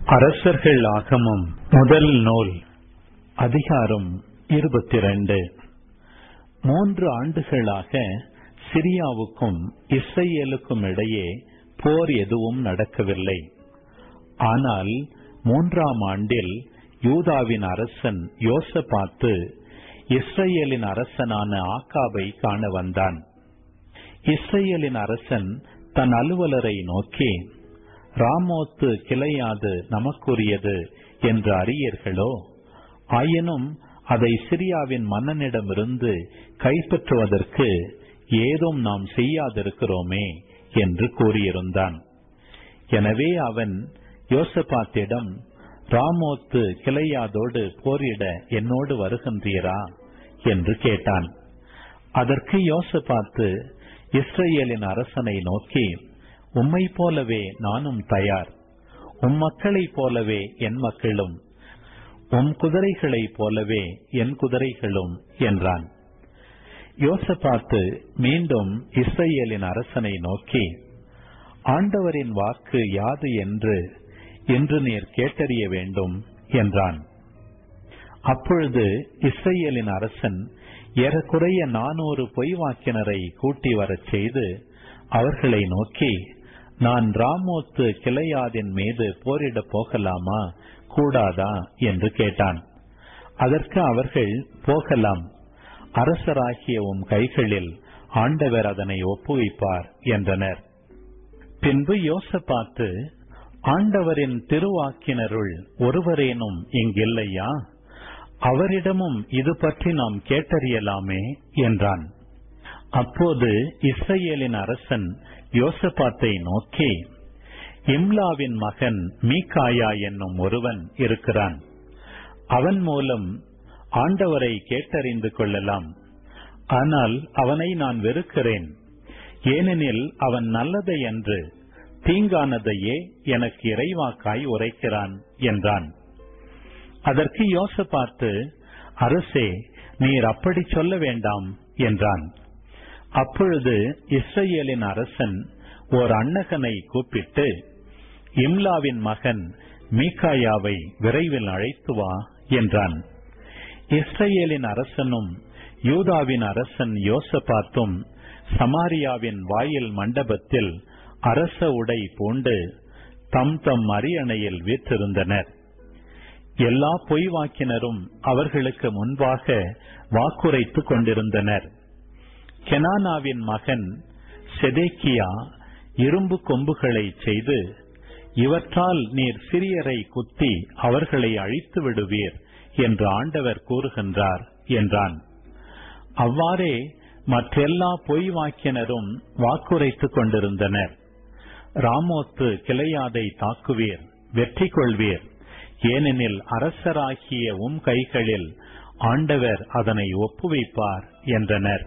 அரசர்கள் ஆகமம் முதல் நூல் அதிகாரம் இருபத்தி ரெண்டு மூன்று ஆண்டுகளாக சிரியாவுக்கும் இஸ்ரேலுக்கும் இடையே போர் எதுவும் நடக்கவில்லை ஆனால் மூன்றாம் ஆண்டில் யூதாவின் அரசன் யோசபாத்து இஸ்ரேலின் அரசனான ஆக்காபை காண வந்தான் இஸ்ரேலின் அரசன் தன் அலுவலரை நோக்கி ராமோத்து கிளையாது நமக்குரியது என்று அறியீர்களோ ஆயினும் அதை சிரியாவின் மன்னனிடமிருந்து கைப்பற்றுவதற்கு ஏதும் நாம் செய்யாதிருக்கிறோமே என்று கூறியிருந்தான் எனவே அவன் யோசபாத்திடம் ராமோத்து கிளையாதோடு போரிட என்னோடு வருகின்றீரா என்று கேட்டான் அதற்கு யோசபாத்து இஸ்ரேலின் அரசனை நோக்கி உம்மை போலவே நானும் தயார் உம் மக்களைப் போலவே என் மக்களும் உம் குதிரைகளைப் போலவே என் குதிரைகளும் என்றான் யோசபாத்து மீண்டும் இஸ்ரேலின் அரசனை நோக்கி ஆண்டவரின் வாக்கு யாது என்று இன்று நீர் கேட்டறிய வேண்டும் என்றான் அப்பொழுது இஸ்ரேலின் அரசன் ஏறக்குறைய நானூறு பொய்வாக்கினரை கூட்டி வரச் செய்து அவர்களை நோக்கி நான் ராமோத்து கிளையாதின் மீது போரிடப் போகலாமா கூடாதா என்று கேட்டான் அதற்கு அவர்கள் போகலாம் அரசராகிய உம் கைகளில் ஆண்டவர் அதனை ஒப்புவிப்பார் என்றனர் பின்பு யோசபாத்து ஆண்டவரின் திருவாக்கினருள் ஒருவரேனும் இங்கில்லையா அவரிடமும் இது பற்றி நாம் கேட்டறியலாமே என்றான் அப்போது இஸ்ரேலின் அரசன் யோசபாத்தை நோக்கி இம்லாவின் மகன் மீகாயா என்னும் ஒருவன் இருக்கிறான் அவன் மூலம் ஆண்டவரை கேட்டறிந்து கொள்ளலாம் ஆனால் அவனை நான் வெறுக்கிறேன் ஏனெனில் அவன் நல்லதை என்று தீங்கானதையே எனக்கு இறைவாக்காய் உரைக்கிறான் என்றான் அதற்கு யோசபாத்து அரசே நீர் அப்படி சொல்ல வேண்டாம் என்றான் அப்பொழுது இஸ்ரேலின் அரசன் ஓர் அன்னகனை கூப்பிட்டு இம்லாவின் மகன் மீகாயாவை விரைவில் அழைத்து வா என்றான் இஸ்ரேலின் அரசனும் யூதாவின் அரசன் யோசபாத்தும் சமாரியாவின் வாயில் மண்டபத்தில் அரச உடை பூண்டு தம் தம் அரியணையில் வீற்றிருந்தனர் எல்லா பொய்வாக்கினரும் அவர்களுக்கு முன்பாக வாக்குரைத்துக் கொண்டிருந்தனர் கெனானாவின் மகன் செதேக்கியா இரும்பு கொம்புகளை செய்து இவற்றால் நீர் சிறியரை குத்தி அவர்களை அழித்து விடுவீர் என்று ஆண்டவர் கூறுகின்றார் என்றான் அவ்வாறே மற்றெல்லா பொய் வாக்கினரும் வாக்குரைத்துக் கொண்டிருந்தனர் ராமோத்து கிளையாதை தாக்குவீர் வெற்றி கொள்வீர் ஏனெனில் அரசராகிய உம் கைகளில் ஆண்டவர் அதனை ஒப்புவிப்பார் என்றனர்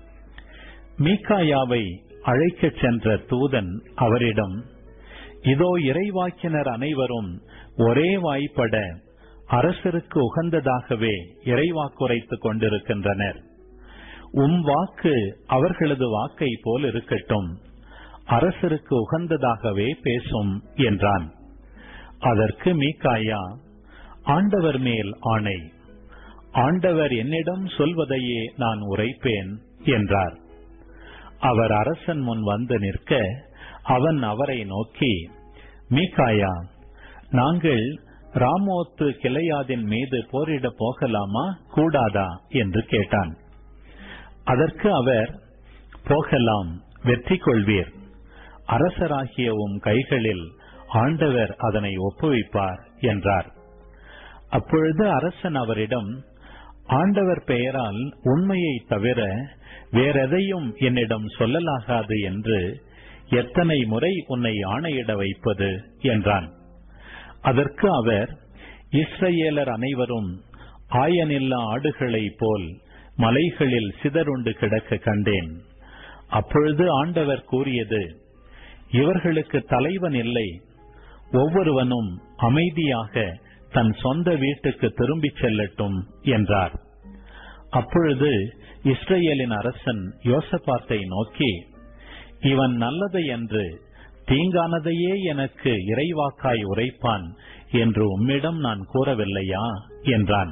மீகாயாவை அழைக்கச் சென்ற தூதன் அவரிடம் இதோ இறைவாக்கினர் அனைவரும் ஒரே வாய்ப்பட அரசருக்கு உகந்ததாகவே இறைவாக்குரைத்துக் கொண்டிருக்கின்றனர் உம் வாக்கு அவர்களது வாக்கை போல் இருக்கட்டும் அரசருக்கு உகந்ததாகவே பேசும் என்றான் அதற்கு மீகாயா ஆண்டவர் மேல் ஆணை ஆண்டவர் என்னிடம் சொல்வதையே நான் உரைப்பேன் என்றார் அவர் அரசன் முன் வந்து நிற்க அவன் அவரை நோக்கி மீகாயா நாங்கள் ராமோத்து கிளையாதின் மீது போரிட போகலாமா கூடாதா என்று கேட்டான் அதற்கு அவர் போகலாம் வெற்றி கொள்வீர் அரசராகிய உம் கைகளில் ஆண்டவர் அதனை ஒப்புவிப்பார் என்றார் அப்பொழுது அரசன் அவரிடம் ஆண்டவர் பெயரால் உண்மையை தவிர வேறெதையும் என்னிடம் சொல்லலாகாது என்று எத்தனை முறை உன்னை ஆணையிட வைப்பது என்றான் அதற்கு அவர் இஸ்ரேலர் அனைவரும் ஆயனில்லா ஆடுகளைப் போல் மலைகளில் சிதறுண்டு கிடக்க கண்டேன் அப்பொழுது ஆண்டவர் கூறியது இவர்களுக்கு தலைவன் இல்லை ஒவ்வொருவனும் அமைதியாக தன் சொந்த வீட்டுக்கு திரும்பிச் செல்லட்டும் என்றார் அப்பொழுது இஸ்ரேலின் அரசன் யோசபாத்தை நோக்கி இவன் நல்லதை என்று தீங்கானதையே எனக்கு இறைவாக்காய் உரைப்பான் என்று உம்மிடம் நான் கூறவில்லையா என்றான்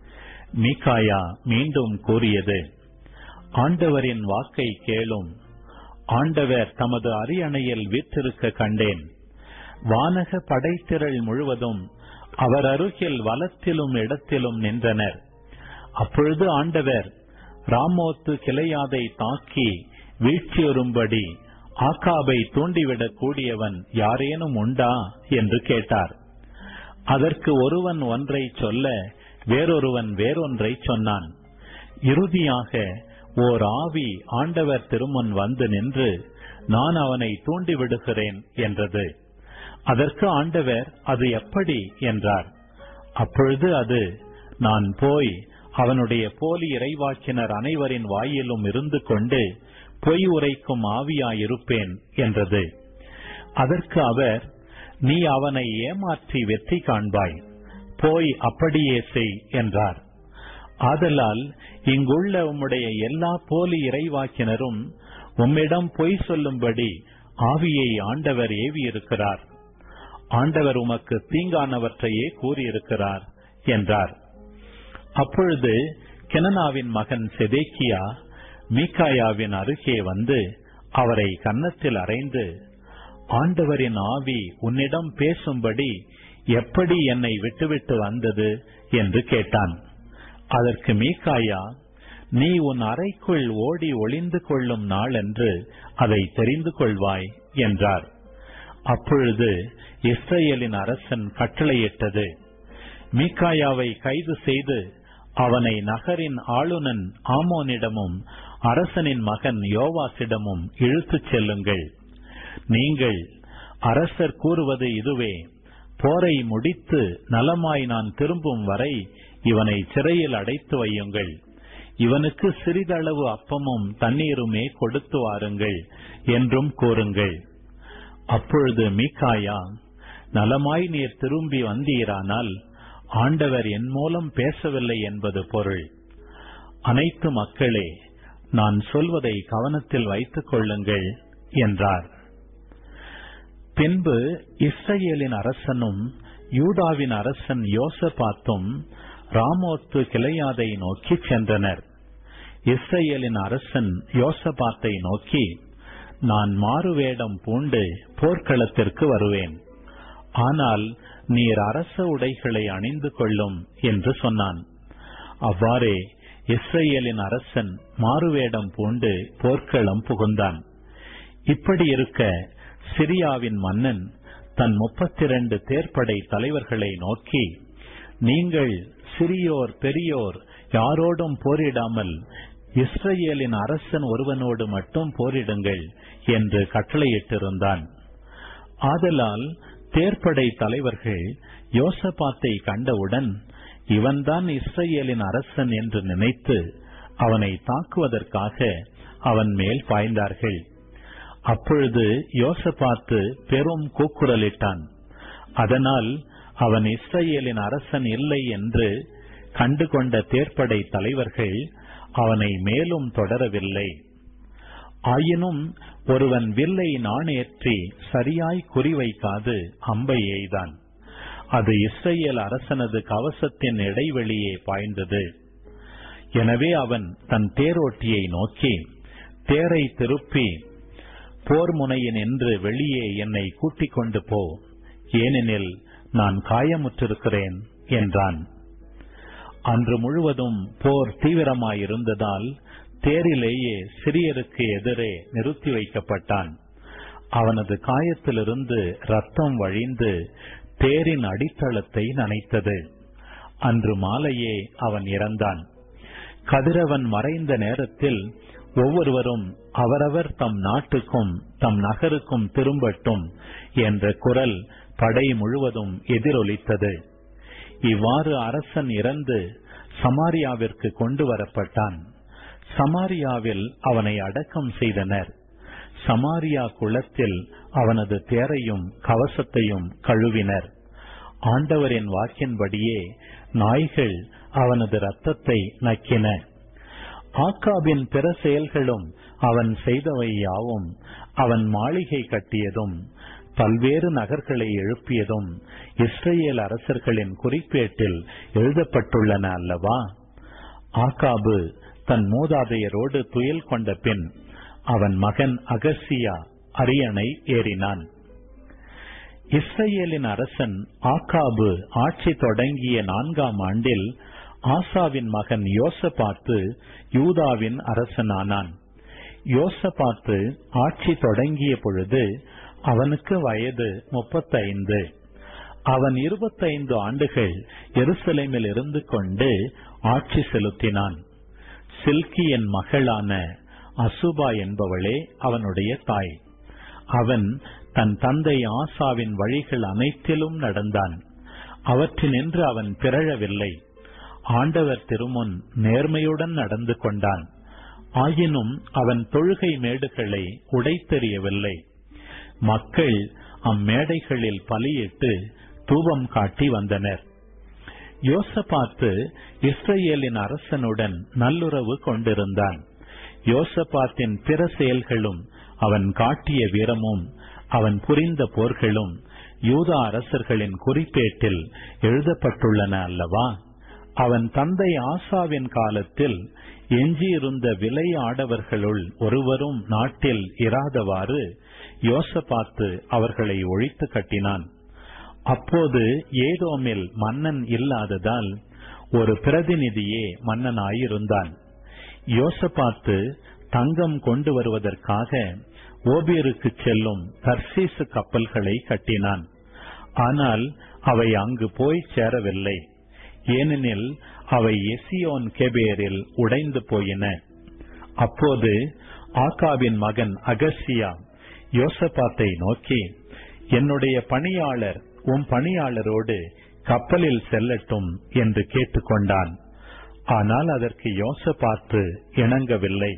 மீகாயா மீண்டும் கூறியது ஆண்டவரின் வாக்கை கேளும் ஆண்டவர் தமது அரியணையில் வீற்றிருக்க கண்டேன் வானக படைத்திரள் முழுவதும் அவர் அருகில் வலத்திலும் இடத்திலும் நின்றனர் அப்பொழுது ஆண்டவர் ராமோத்து கிளையாதை தாக்கி வீழ்ச்சியுறும்படி ஆக்காபை தூண்டிவிடக் கூடியவன் யாரேனும் உண்டா என்று கேட்டார் அதற்கு ஒருவன் ஒன்றை சொல்ல வேறொருவன் வேறொன்றை சொன்னான் இறுதியாக ஓர் ஆவி ஆண்டவர் திருமுன் வந்து நின்று நான் அவனை தூண்டிவிடுகிறேன் என்றது அதற்கு ஆண்டவர் அது எப்படி என்றார் அப்பொழுது அது நான் போய் அவனுடைய போலி இறைவாக்கினர் அனைவரின் வாயிலும் இருந்து கொண்டு பொய் உரைக்கும் ஆவியாயிருப்பேன் என்றது அதற்கு அவர் நீ அவனை ஏமாற்றி வெற்றி காண்பாய் போய் அப்படியே செய் என்றார் ஆதலால் இங்குள்ள உம்முடைய எல்லா போலி இறைவாக்கினரும் உம்மிடம் பொய் சொல்லும்படி ஆவியை ஆண்டவர் ஏவியிருக்கிறார் ஆண்டவர் உமக்கு தீங்கானவற்றையே கூறியிருக்கிறார் என்றார் அப்பொழுது கெனனாவின் மகன் செதேக்கியா மீகாயாவின் அருகே வந்து அவரை கன்னத்தில் அறைந்து ஆண்டவரின் ஆவி உன்னிடம் பேசும்படி எப்படி என்னை விட்டுவிட்டு வந்தது என்று கேட்டான் அதற்கு மீகாயா நீ உன் அறைக்குள் ஓடி ஒளிந்து கொள்ளும் நாள் என்று அதை தெரிந்து கொள்வாய் என்றார் அப்பொழுது இஸ்ரேலின் அரசன் கட்டளையிட்டது மீகாயாவை கைது செய்து அவனை நகரின் ஆளுநன் ஆமோனிடமும் அரசனின் மகன் யோவாசிடமும் இழுத்துச் செல்லுங்கள் நீங்கள் அரசர் கூறுவது இதுவே போரை முடித்து நலமாய் நான் திரும்பும் வரை இவனை சிறையில் அடைத்து வையுங்கள் இவனுக்கு சிறிதளவு அப்பமும் தண்ணீருமே கொடுத்து வாருங்கள் என்றும் கூறுங்கள் அப்பொழுது மீகாயா நலமாய் நீர் திரும்பி வந்தீரானால் ஆண்டவர் என் மூலம் பேசவில்லை என்பது பொருள் அனைத்து மக்களே நான் சொல்வதை கவனத்தில் வைத்துக் கொள்ளுங்கள் என்றார் பின்பு இஸ்ரேலின் அரசனும் யூதாவின் அரசன் யோசபாத்தும் ராமோத்து கிளையாதை நோக்கி சென்றனர் இஸ்ரேலின் அரசன் யோசபாத்தை நோக்கி நான் மாறுவேடம் பூண்டு போர்க்களத்திற்கு வருவேன் ஆனால் நீர் அரச உடைகளை அணிந்து கொள்ளும் என்று சொன்னான் அவ்வாறே இஸ்ரேலின் அரசன் மாறுவேடம் பூண்டு போர்க்களம் புகுந்தான் இப்படி இருக்க சிரியாவின் மன்னன் தன் முப்பத்திரண்டு தேர்ப்படை தலைவர்களை நோக்கி நீங்கள் சிறியோர் பெரியோர் யாரோடும் போரிடாமல் இஸ்ரேலின் அரசன் ஒருவனோடு மட்டும் போரிடுங்கள் என்று கட்டளையிட்டிருந்தான் ஆதலால் தேர்ப்படை தலைவர்கள் யோசபாத்தை கண்டவுடன் இவன்தான் இஸ்ரேலின் அரசன் என்று நினைத்து அவனை தாக்குவதற்காக அவன் மேல் பாய்ந்தார்கள் அப்பொழுது யோசபாத்து பெரும் கூக்குரலிட்டான் அதனால் அவன் இஸ்ரேலின் அரசன் இல்லை என்று கண்டுகொண்ட தேர்ப்படை தலைவர்கள் அவனை மேலும் தொடரவில்லை ஆயினும் ஒருவன் வில்லை நாணேற்றி சரியாய் குறிவைக்காது அம்பை எய்தான் அது இஸ்ரேல் அரசனது கவசத்தின் இடைவெளியே பாய்ந்தது எனவே அவன் தன் தேரோட்டியை நோக்கி தேரை திருப்பி போர் முனையின் என்று வெளியே என்னை கூட்டிக் கொண்டு போ ஏனெனில் நான் காயமுற்றிருக்கிறேன் என்றான் அன்று முழுவதும் போர் தீவிரமாயிருந்ததால் தேரிலேயே சிறியருக்கு எதிரே நிறுத்தி வைக்கப்பட்டான் அவனது காயத்திலிருந்து ரத்தம் வழிந்து தேரின் அடித்தளத்தை நனைத்தது அன்று மாலையே அவன் இறந்தான் கதிரவன் மறைந்த நேரத்தில் ஒவ்வொருவரும் அவரவர் தம் நாட்டுக்கும் தம் நகருக்கும் திரும்பட்டும் என்ற குரல் படை முழுவதும் எதிரொலித்தது இவ்வாறு அரசன் இறந்து சமாரியாவிற்கு கொண்டு வரப்பட்டான் சமாரியாவில் அவனை அடக்கம் செய்தனர் சமாரியா குளத்தில் அவனது தேரையும் கவசத்தையும் கழுவினர் ஆண்டவரின் வாக்கின்படியே நாய்கள் அவனது ரத்தத்தை நக்கின ஆக்காபின் பிற செயல்களும் அவன் செய்தவை யாவும் அவன் மாளிகை கட்டியதும் பல்வேறு நகர்களை எழுப்பியதும் இஸ்ரேல் அரசர்களின் குறிப்பேட்டில் எழுதப்பட்டுள்ளன அல்லவா ஆகாபு தன் மூதாதையரோடு துயில் கொண்ட பின் அவன் மகன் அகசியா அரியணை ஏறினான் இஸ்ரேலின் அரசன் ஆகாபு ஆட்சி தொடங்கிய நான்காம் ஆண்டில் ஆசாவின் மகன் யோசபாத்து யூதாவின் அரசனானான் யோசபாத்து ஆட்சி தொடங்கிய பொழுது அவனுக்கு வயது முப்பத்தைந்து அவன் இருபத்தைந்து ஆண்டுகள் எருசலேமில் இருந்து கொண்டு ஆட்சி செலுத்தினான் சில்கியின் மகளான அசுபா என்பவளே அவனுடைய தாய் அவன் தன் தந்தை ஆசாவின் வழிகள் அனைத்திலும் நடந்தான் அவற்றினின்று அவன் பிறழவில்லை ஆண்டவர் திருமுன் நேர்மையுடன் நடந்து கொண்டான் ஆயினும் அவன் தொழுகை மேடுகளை உடைத்தெறியவில்லை மக்கள் அம்மேடைகளில் பலியிட்டு தூபம் காட்டி வந்தனர் யோசபாத்து இஸ்ரேலின் அரசனுடன் நல்லுறவு கொண்டிருந்தான் யோசபாத்தின் பிற செயல்களும் அவன் காட்டிய வீரமும் அவன் புரிந்த போர்களும் யூதா அரசர்களின் குறிப்பேட்டில் எழுதப்பட்டுள்ளன அல்லவா அவன் தந்தை ஆசாவின் காலத்தில் எஞ்சியிருந்த விலை ஆடவர்களுள் ஒருவரும் நாட்டில் இராதவாறு யோசபாத்து அவர்களை ஒழித்து கட்டினான் அப்போது ஏதோமில் மன்னன் இல்லாததால் ஒரு பிரதிநிதியே மன்னனாயிருந்தான் யோசபாத்து தங்கம் கொண்டு வருவதற்காக ஓபியருக்கு செல்லும் தர்சீசு கப்பல்களை கட்டினான் ஆனால் அவை அங்கு போய் சேரவில்லை ஏனெனில் அவை எசியோன் கெபேரில் உடைந்து போயின அப்போது ஆகாவின் மகன் அகசியா யோசபாத்தை நோக்கி என்னுடைய பணியாளர் உம் பணியாளரோடு கப்பலில் செல்லட்டும் என்று கேட்டுக்கொண்டான் ஆனால் அதற்கு யோசபாத்து இணங்கவில்லை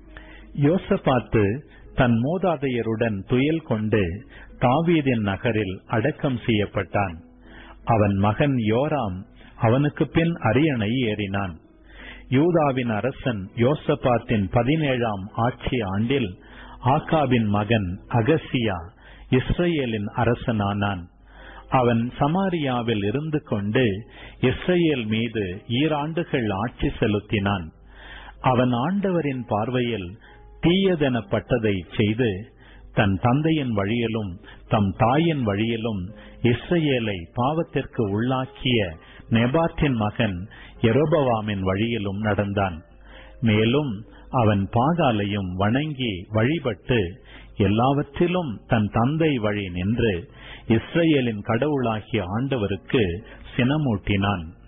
யோசபாத்து தன் மூதாதையருடன் துயில் கொண்டு தாவீதின் நகரில் அடக்கம் செய்யப்பட்டான் அவன் மகன் யோராம் அவனுக்கு பின் அரியணை ஏறினான் யூதாவின் அரசன் யோசபாத்தின் பதினேழாம் ஆட்சி ஆண்டில் ஆகாபின் மகன் அகசியா இஸ்ரேலின் அரசனானான் அவன் சமாரியாவில் இருந்து கொண்டு இஸ்ரேல் மீது ஈராண்டுகள் ஆட்சி செலுத்தினான் அவன் ஆண்டவரின் பார்வையில் தீயதெனப்பட்டதை செய்து தன் தந்தையின் வழியிலும் தம் தாயின் வழியிலும் இஸ்ரேலை பாவத்திற்கு உள்ளாக்கிய நெபாத்தின் மகன் எரோபவாமின் வழியிலும் நடந்தான் மேலும் அவன் பாகாலையும் வணங்கி வழிபட்டு எல்லாவற்றிலும் தன் தந்தை வழி நின்று இஸ்ரேலின் கடவுளாகிய ஆண்டவருக்கு சினமூட்டினான்